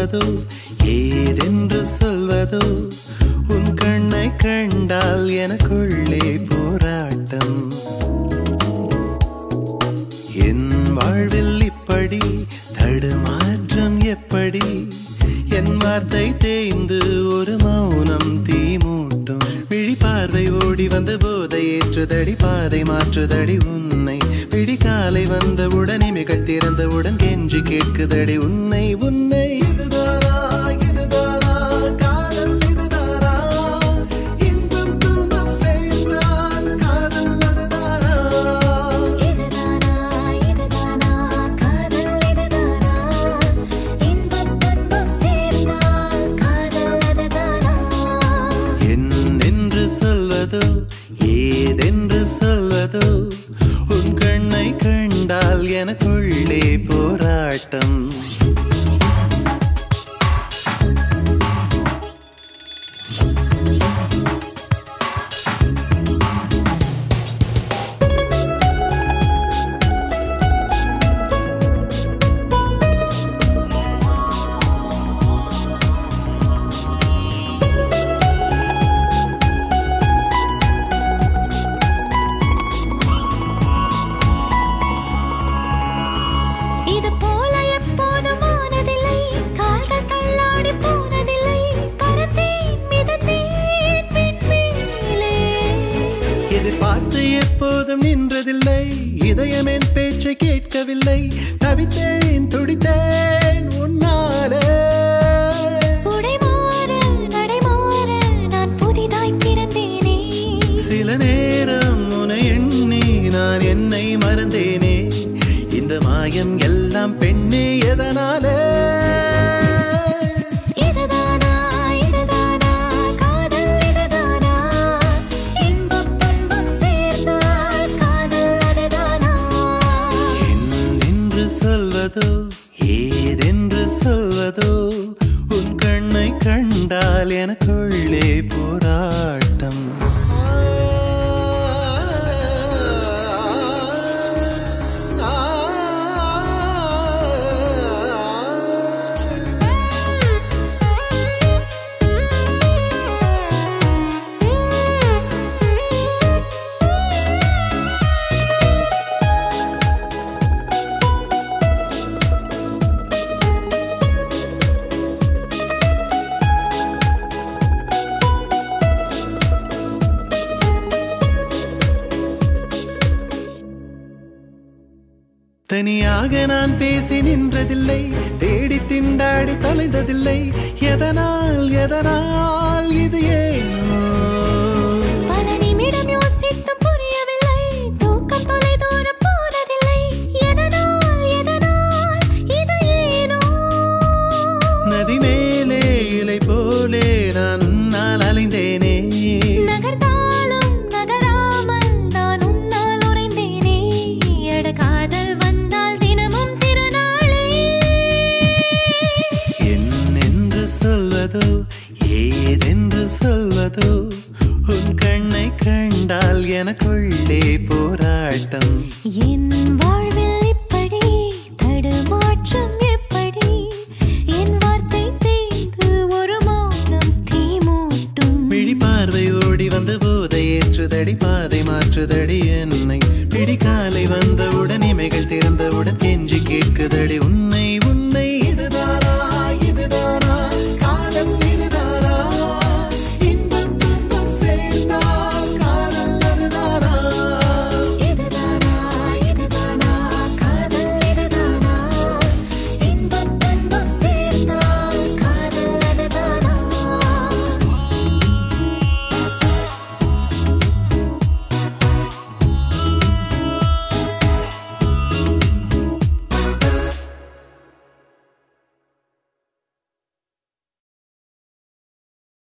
சொல்வதோ ஏதென்று சொல்வதோ உன் கண்ணை கண்டால் எனக்குள்ளே போராட்டம் என் வாழ்வில் இப்படி தடுமாற்றம் எப்படி என் வார்த்தை தேய்ந்து ஒரு மௌனம் தீ மூட்டும் விழி பார்வை ஓடி வந்த போதை ஏற்றுதடி பாதை மாற்றுதடி உன்னை விடிகாலை வந்தவுடன் இமைகள் திறந்தவுடன் கெஞ்சி கேட்குதடி உன்னை உன்னை இதுதானா இதுதானா காதல் இதுதானா இன்பம் துன்பம் சேர்ந்தால் காதல் அதுதானா இதுதானா இதுதானா காதல் இதுதானா இன்பம் துன்பம் சேர்ந்தால் காதல் அதுதானா என்னென்று சொல்வதோ ஏதென்று சொல்வதோ உன் கண்ணை கண்டால் எனக்குள்ளே போராட்டம் இது போல எப்போதும் ஆனதில்லை கால்கள் தள்ளாடி போனதில்லை பறந்தேன் மிதந்தேன் விண்மீனிலே எதிர்பார்த்து எப்போதும் நின்றதில்லை இதயம் என் பேச்சை கேட்கவில்லை தவித்தேன் துடித்தேன் உன்னாலே உடை மாற நடை மாற நான் புதிதாய் பிறந்தேனே சில நேரம் உனை எண்ணி நான் என்னை மறந்தேனே இந்த மாயம் எல்லாம் பெண்ணே எதனாலே இதுதானா இதுதானா காதல் இதுதானா இன்பம் துன்பம் சேர்ந்தால் காதல் அதுதானா என்னென்று சொல்வதோ ஏதென்று சொல்வதோ உன் கண்ணை கண்டால் எனக்குள்ளே போராட்டம் தனியாக நான் பேசி நின்றதில்லை தேடி திண்டாடி தொலைந்ததில்லை எதனால் எதனால் இது ஏனோ பல நிமிடம் யோசித்தும் புரியவில்லை தூக்கம் தொலை தூரம் போனதில்லை எதனால் எதனால் இது ஏனோ நதி மேலே இலை போலே நான் உன்னால் அலைந்தேனே நகர்ந்தாலும் நகராமல் நான் உன்னால் உறைந்தேனே எட காதல் வந்தால் தினமும் திருநாளே என்னென்று சொல்வதோ ஏதென்று சொல்வதோ உன் கண்ணை கண்டால் எனக்குள்ளே போராட்டம் என் வாழ்வில் இப்படி தடுமாற்றம் எப்படி என் வார்த்தை தேய்ந்து ஒரு மௌனம் தீ மூட்டும் விழி பார்வை ஓடி வந்து போதை ஏற்றுதடி பாதை மாற்றுதடி என்